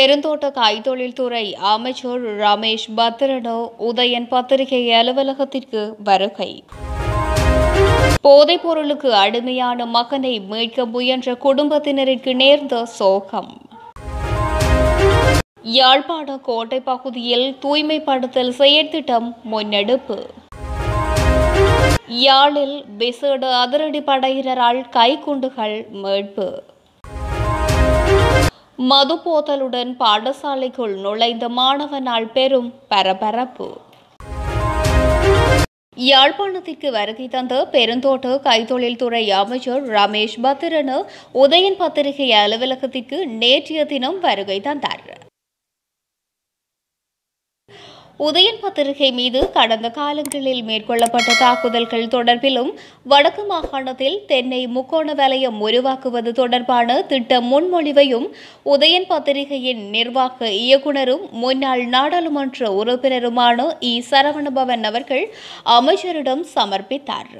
பெருந்தோட்ட கைத்தொழில்துறை அமைச்சர் ரமேஷ் பத்ரனோ உதயன் பத்திரிகை அலுவலகத்திற்கு வருகை போதைப் பொருளுக்கு அடிமையான மகனை மீட்க முயன்ற குடும்பத்தினருக்கு நேர்ந்த சோகம் யாழ்ப்பாண கோட்டை பகுதியில் தூய்மைப்படுத்தல் செயற்திட்டம் முன்னெடுப்பு யாழில் விசேட அதிரடி படையினரால் கைக்குண்டுகள் மீட்பு மது போத்தலுடன் பாடசாலைக்குள் நுழைந்த மாணவனால் பெரும் பரபரப்பு யாழ்ப்பாணத்திற்கு வருகை தந்த பெருந்தோட்ட கைத்தொழில்துறை அமைச்சர் ரமேஷ் பத்திரனு உதயன் பத்திரிகை அலுவலகத்திற்கு நேற்றைய தினம் வருகை தந்தார் உதயன் பத்திரிகை மீது கடந்த காலங்களில் மேற்கொள்ளப்பட்ட தாக்குதல்கள் தொடர்பிலும் வடக்கு மாகாணத்தில் தென்னை முக்கோண வலயம் உருவாக்குவது தொடர்பான திட்ட முன்மொழிவையும் உதயன் பத்திரிகையின் நிர்வாக இயக்குனரும் முன்னாள் நாடாளுமன்ற உறுப்பினருமான இ சரவணபவன் அவர்கள் அமைச்சரிடம் சமர்ப்பித்தார்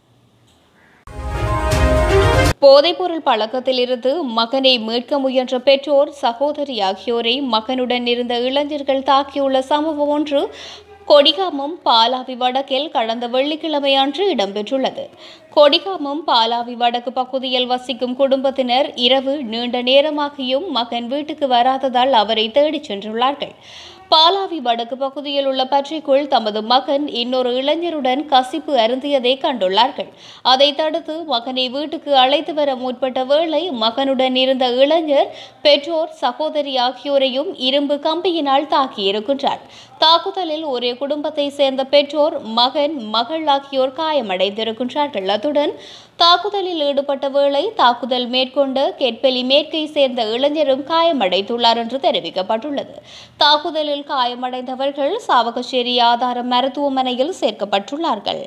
போதைப்பொருள் பழக்கத்திலிருந்து மகனை மீட்க முயன்ற பெற்றோர் சகோதரி ஆகியோரை மகனுடன் இருந்த இளைஞர்கள் தாக்கியுள்ள சம்பவம் ஒன்று கொடிகாமம் பாலாவி வடக்கில் கடந்த வெள்ளிக்கிழமை அன்று இடம்பெற்றுள்ளது கொடிகாமம் பாலாவி வடக்கு பகுதியில் வசிக்கும் குடும்பத்தினர் இரவு நீண்ட நேரமாகியும் மகன் வீட்டுக்கு வராததால் அவரை தேடிச் சென்றுள்ளார்கள் பாலாவி வடக்கு பகுதியில் உள்ள பற்றிக்குள் தமது மகன் இன்னொரு இளைஞருடன் கசிப்பு அருந்தியதை கண்டுள்ளார்கள் அதை தடுத்து மகனை வீட்டுக்கு அழைத்து வர முற்பட்ட வேளை மகனுடன் இருந்த இளைஞர் பெற்றோர் சகோதரி ஆகியோரையும் இரும்பு கம்பியினால் தாக்கியிருக்கின்றார் தாக்குதலில் ஒரே குடும்பத்தை சேர்ந்த பெற்றோர் மகன் மகள் ஆகியோர் காயமடைந்திருக்கின்றார்கள் அத்துடன் தாக்குதலில் ஈடுபட்ட வேளை தாக்குதல் மேற்கொண்ட கெட்பெலி மேற்கை சேர்ந்த இளைஞரும் காயமடைந்துள்ளார் என்று தெரிவிக்கப்பட்டுள்ளது தாக்குதலில் காயமடைந்தவர்கள் சாவகச்சேரி ஆதார மருத்துவமனையில் சேர்க்கப்பட்டுள்ளார்கள்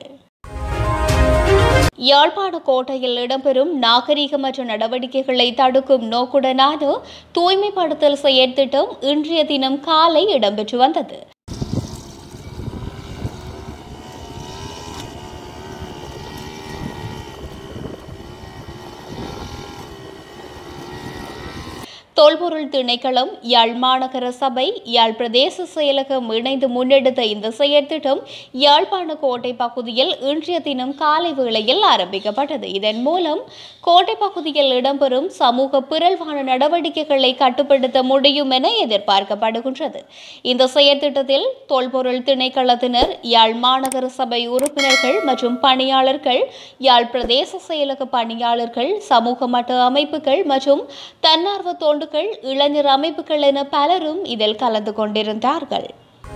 யாழ்ப்பாண கோட்டையில் இடம்பெறும் நாகரிகமற்ற நடவடிக்கைகளை தடுக்கும் நோக்குடனான தூய்மைப்படுத்தல் செயற்திட்டம் இன்றைய தினம் காலை இடம்பெற்று வந்தது தொல்பொருள் திணைக்களம் யாழ் மாநகர சபை யாழ் பிரதேச செயலகம் இணைந்து முன்னெடுத்த இந்த செயற்திட்டம் யாழ்ப்பாண கோட்டை பகுதியில் இன்றைய தினம் காலை வேளையில் ஆரம்பிக்கப்பட்டது இதன் மூலம் கோட்டை பகுதியில் இடம்பெறும் சமூக பிறழ்வான நடவடிக்கைகளை கட்டுப்படுத்த முடியும் என எதிர்பார்க்கப்படுகின்றது இந்த செயற்திட்டத்தில் தொல்பொருள் திணைக்களத்தினர் யாழ் மாநகர சபை உறுப்பினர்கள் மற்றும் பணியாளர்கள் யாழ் பிரதேச செயலக பணியாளர்கள் சமூக மட்ட அமைப்புகள் மற்றும் தன்னார்வ தொண்டு தொண்டுகள் இளைஞர் அமைப்புகள் என பலரும் இதில் கலந்து கொண்டிருந்தார்கள்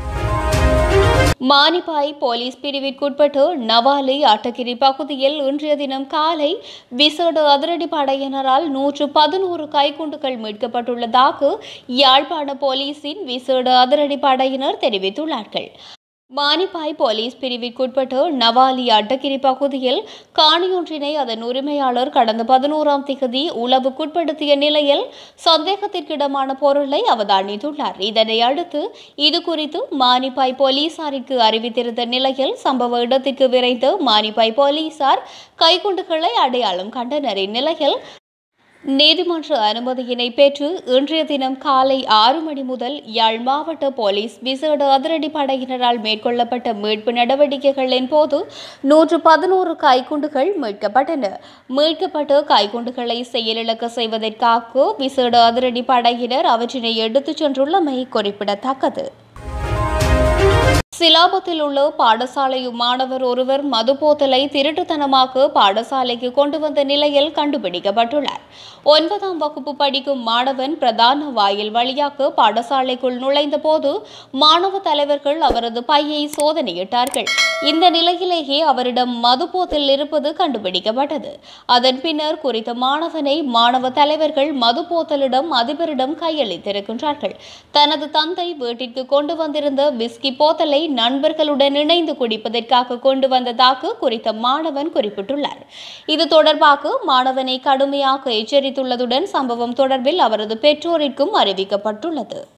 மானிப்பாய் போலீஸ் பிரிவிற்குட்பட்டு நவாலி அட்டகிரி பகுதியில் இன்றைய தினம் காலை விசேட அதிரடி படையினரால் நூற்று பதினோரு கைக்குண்டுகள் மீட்கப்பட்டுள்ளதாக யாழ்ப்பாண போலீசின் விசேட அதிரடி படையினர் தெரிவித்துள்ளார்கள் மானிப்பாய் போலீஸ் பிரிவிற்குட்பட்டு நவாலி அட்டகிரி பகுதியில் காணியொன்றினை அதன் உரிமையாளர் கடந்த பதினோராம் திகதி உளவுக்குட்படுத்திய நிலையில் சந்தேகத்திற்கிடமான பொருளை அவதானித்துள்ளார் இதனை அடுத்து இது குறித்து மானிப்பாய் போலீசாருக்கு அறிவித்திருந்த நிலையில் சம்பவ இடத்திற்கு விரைந்த மானிப்பாய் போலீசார் கைக்குண்டுகளை அடையாளம் கண்டனர் இந்நிலையில் நீதிமன்ற அனுமதியினை பெற்று இன்றைய தினம் காலை ஆறு மணி முதல் யாழ் மாவட்ட போலீஸ் விசேட அதிரடி படையினரால் மேற்கொள்ளப்பட்ட மீட்பு நடவடிக்கைகளின் போது நூற்று பதினோரு கைக்குண்டுகள் மீட்கப்பட்டன மீட்கப்பட்ட கைக்குண்டுகளை செயலிழக்க செய்வதற்காக விசேட அதிரடி படையினர் அவற்றினை எடுத்துச் சென்றுள்ளமை குறிப்பிடத்தக்கது சிலாபத்தில் உள்ள பாடசாலை மாணவர் ஒருவர் மதுபோத்தலை திருட்டுத்தனமாக பாடசாலைக்கு கொண்டு வந்த நிலையில் கண்டுபிடிக்கப்பட்டுள்ளார் ஒன்பதாம் வகுப்பு படிக்கும் மாணவன் பிரதான வாயில் வழியாக பாடசாலைக்குள் நுழைந்த போது மாணவ தலைவர்கள் அவரது பையை சோதனையிட்டார்கள் இந்த நிலையிலேயே அவரிடம் மதுபோத்தல் இருப்பது கண்டுபிடிக்கப்பட்டது அதன் பின்னர் குறித்த மாணவனை மாணவ தலைவர்கள் மதுபோத்தலிடம் அதிபரிடம் கையளித்திருக்கின்றார்கள் தனது தந்தை வீட்டிற்கு கொண்டு வந்திருந்த விஸ்கி போத்தலை நண்பர்களுடன் இணைந்து குடிப்பதற்காக கொண்டு வந்ததாக குறித்த மாணவன் குறிப்பிட்டுள்ளார் இது தொடர்பாக மாணவனை கடுமையாக எச்சரித்துள்ளதுடன் சம்பவம் தொடர்பில் அவரது பெற்றோரிற்கும் அறிவிக்கப்பட்டுள்ளது